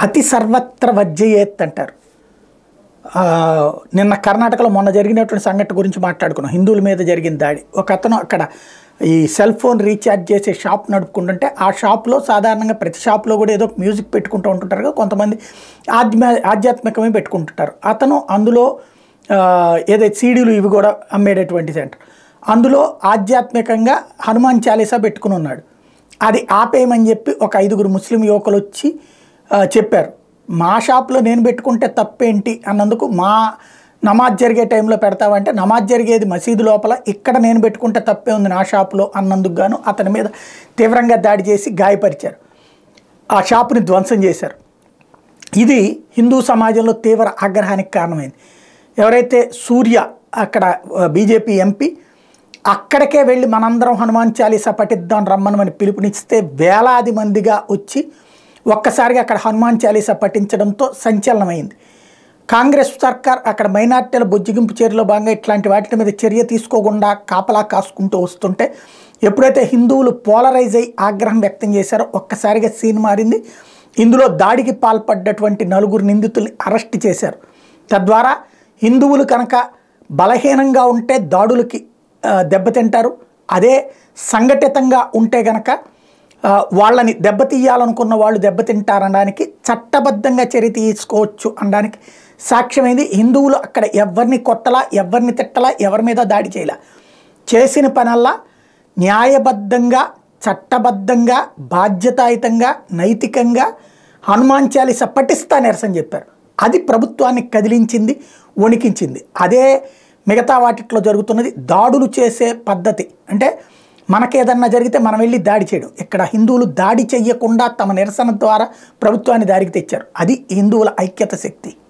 అతి సర్వత్ర వజ్జయేత్ అంటారు ఆ, నిన్న కర్ణాటకలో మొన్న జరిగినటువంటి సంఘటన గురించి మాట్లాడుకున్నాం హిందువుల మీద జరిగిన దాడి ఒక అతను అక్కడ ఈ సెల్ ఫోన్ రీఛార్జ్ చేసే షాప్ నడుపుకుంటుంటే ఆ షాప్లో సాధారణంగా ప్రతి షాప్లో కూడా ఏదో ఒక మ్యూజిక్ పెట్టుకుంటూ ఉంటుంటారు కదా కొంతమంది ఆధ్యా ఆధ్యాత్మికమే పెట్టుకుంటుంటారు అతను అందులో ఆ, ఏదైతే సీడీలు ఇవి కూడా అమ్మేటటువంటి సెంటర్ అందులో ఆధ్యాత్మికంగా హనుమాన్ చాలీసా పెట్టుకుని ఉన్నాడు అది ఆపేయమని చెప్పి ఒక ఐదుగురు ముస్లిం యువకులు వచ్చి ఆ, చెప్పారు మా షాప్లో నేను పెట్టుకుంటే తప్పేంటి అన్నందుకు మా నమాజ్ జరిగే టైంలో పెడతావంటే నమాజ్ జరిగేది మసీదు లోపల ఇక్కడ నేను పెట్టుకుంటే తప్పే ఉంది నా షాపులో అన్నందుకు గాను అతని మీద తీవ్రంగా దాడి చేసి గాయపరిచారు ఆ షాపుని ధ్వంసం చేశారు ఇది హిందూ సమాజంలో తీవ్ర ఆగ్రహానికి కారణమైంది ఎవరైతే సూర్య అక్కడ బీజేపీ ఎంపీ అక్కడికే వెళ్ళి మనందరం హనుమాన్ చాలీసా పఠిద్దాం రమ్మనమని పిలుపునిస్తే వేలాది మందిగా వచ్చి ఒక్కసారిగా అక్కడ హనుమాన్ చాలీసా పఠించడంతో సంచలనమైంది కాంగ్రెస్ సర్కార్ అక్కడ మైనార్టీల బుజ్జిగింపు చర్యలో భాగంగా ఇట్లాంటి వాటి మీద చర్య తీసుకోకుండా కాపలా కాసుకుంటూ వస్తుంటే ఎప్పుడైతే హిందువులు పోలరైజ్ అయి ఆగ్రహం వ్యక్తం చేశారో ఒక్కసారిగా సీన్ మారింది ఇందులో దాడికి పాల్పడ్డటువంటి నలుగురు నిందితుల్ని అరెస్ట్ చేశారు తద్వారా హిందువులు కనుక బలహీనంగా ఉంటే దాడులకి ఆ, దెబ్బతింటారు అదే సంఘటితంగా ఉంటే గనక ఆ, వాళ్ళని దెబ్బతీయాలనుకున్న వాళ్ళు దెబ్బతింటారనడానికి చట్టబద్ధంగా చర్య తీసుకోవచ్చు అనడానికి సాక్ష్యమైంది హిందువులు అక్కడ ఎవరిని కొట్టలా ఎవరిని తిట్టలా ఎవరి మీద దాడి చేయలా చేసిన పనల్లా న్యాయబద్ధంగా చట్టబద్ధంగా బాధ్యతాయుతంగా నైతికంగా హనుమాన్ చాలీస పఠిస్తా నిరసన చెప్పారు అది ప్రభుత్వాన్ని కదిలించింది వణికించింది అదే మిగతా వాటిట్లో జరుగుతున్నది దాడులు చేసే పద్ధతి అంటే మనకేదన్నా జరిగితే మనం వెళ్ళి దాడి చేయడం ఇక్కడ హిందువులు దాడి చెయ్యకుండా తమ నిరసన ద్వారా ప్రభుత్వాన్ని దారికి తెచ్చారు అది హిందువుల ఐక్యత శక్తి